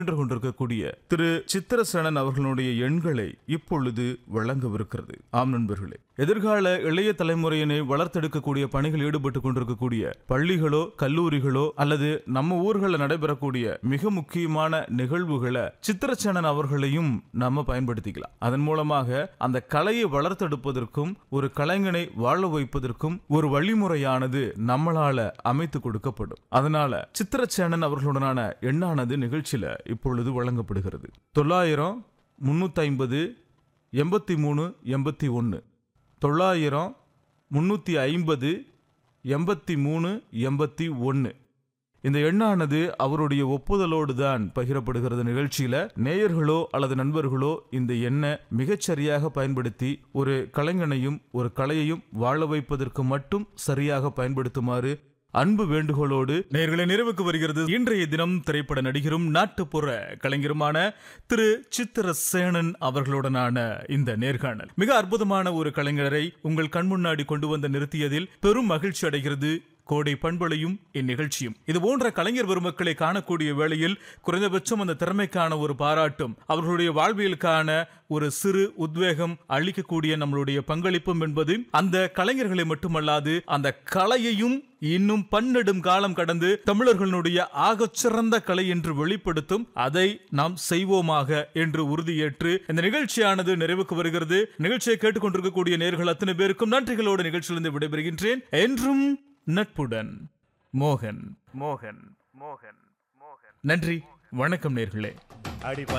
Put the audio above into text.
நின்று கொண்டிருக்கக்கூடிய திரு சித்திரசேனன் அவர்களுடைய எண்களை இப்பொழுது வழங்கவிருக்கிறது ஆம் நண்பர்களே எதிர்கால இளைய தலைமுறையினை வளர்த்தெடுக்கக்கூடிய பணிகள் ஈடுபட்டு கொண்டிருக்கக்கூடிய பள்ளிகளோ கல்லூரிகளோ அல்லது நம்ம ஊர்களில் நடைபெறக்கூடிய மிக முக்கியமான நிகழ்வுகளை சித்திரசேனன் அவர்களையும் நம்ம பயன்படுத்திக்கலாம் அதன் மூலமாக அந்த கலையை வளர்த்தெடுப்பதற்கும் ஒரு கலைஞனை வாழ வைப்பதற்கும் ஒரு வழிமுறையானது நம்மளால அமைத்து கொடுக்கப்படும் அதனால சித்திரசேனன் அவர்களுடனான எண்ணானது நிகழ்ச்சியில இப்பொழுது வழங்கப்படுகிறது தொள்ளாயிரம் முன்னூத்தி ஐம்பது எண்பத்தி மூணு எண்பத்தி ஒன்று தொள்ளாயிரம் முன்னூற்றி ஐம்பது எண்பத்தி மூணு எண்பத்தி ஒன்று இந்த எண்ணானது அவருடைய ஒப்புதலோடு தான் பகிரப்படுகிறது நிகழ்ச்சியில நேயர்களோ அல்லது நண்பர்களோ இந்த எண்ணை மிகச்சரியாக பயன்படுத்தி ஒரு கலைஞனையும் ஒரு கலையையும் வாழ வைப்பதற்கு மட்டும் சரியாக பயன்படுத்துமாறு அன்பு வேண்டுகோளோடு நேர்களை நிறைவுக்கு வருகிறது இன்றைய தினம் திரைப்பட நடிகரும் நாட்டுப்புற கலைஞருமான திரு சித்திரசேனன் அவர்களுடனான இந்த நேர்காணல் மிக அற்புதமான ஒரு கலைஞரை உங்கள் கண் முன்னாடி கொண்டு வந்து நிறுத்தியதில் பெரும் மகிழ்ச்சி அடைகிறது கோடை பண்பலையும் இந்நிகழ்ச்சியும் இது போன்ற கலைஞர் பெருமக்களை காணக்கூடிய வேளையில் குறைந்தபட்சம் அந்த திறமைக்கான ஒரு பாராட்டும் அவர்களுடைய வாழ்வியலுக்கான ஒரு சிறு உத்வேகம் அளிக்கக்கூடிய நம்மளுடைய பங்களிப்பும் என்பது அந்த கலைஞர்களை மட்டுமல்லாது அந்த கலையையும் இன்னும் பன்னெடும் காலம் கடந்து தமிழர்களுடைய ஆகச்சிறந்த கலை என்று வெளிப்படுத்தும் அதை நாம் செய்வோமாக என்று உறுதியேற்று இந்த நிகழ்ச்சியானது நிறைவுக்கு வருகிறது நிகழ்ச்சியை கேட்டுக்கொண்டிருக்கக்கூடிய நேர்கள் அத்தனை பேருக்கும் நன்றிகளோடு நிகழ்ச்சியிலிருந்து விடைபெறுகின்றேன் என்றும் நட்புடன் மோகன் மோகன் மோகன் மோகன் நன்றி வணக்கம் நேர்களே அடி